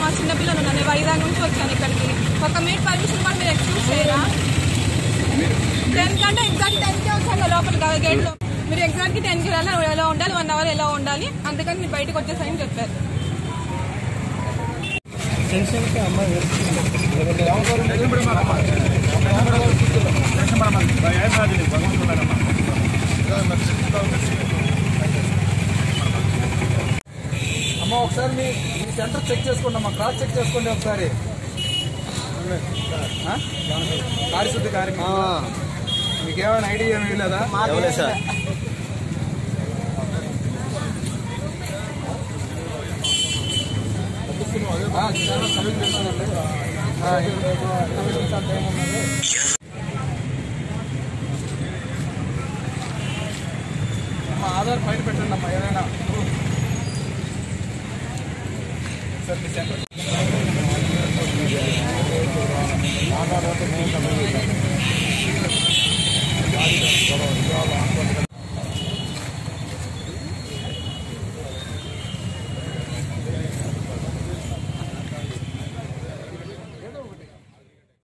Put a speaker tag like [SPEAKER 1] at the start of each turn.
[SPEAKER 1] చిన్నపిల్లలు ఉన్నాను నేను వైజాగ్ నుంచి వచ్చాను ఇక్కడికి ఒక మినిట్ పర్మిషన్ కూడా మీరు ఎక్స్క్యూజ్ చేయరా టెన్ కంటే ఎగ్జాక్ట్ టెన్ కే వచ్చాను లోపల గేట్ లో మీరు ఎగ్జాక్ట్ కి టెన్ కి వెళ్ళాలి ఎలా ఉండాలి వన్ అవర్ ఎలా ఉండాలి అందుకని మీరు బయటకు వచ్చేసాయని చెప్పారు
[SPEAKER 2] అమ్మ ఒకసారి మీ మీ సెంటర్ చెక్ చేసుకోండి అమ్మా క్రాస్ చెక్ చేసుకోండి ఒకసారి ఆ? పారిశుద్ధ కార్యక్రమం మీకేమైనా ఐడియా ఏమీ లేదా
[SPEAKER 3] సార్
[SPEAKER 2] ఆ, చాలా సమీకరిస్తానండి. ఆ, అమ్మా ఆధార్ బయట పెట్టండి అమ్మా ఏదైనా సార్ మీ సెంటర్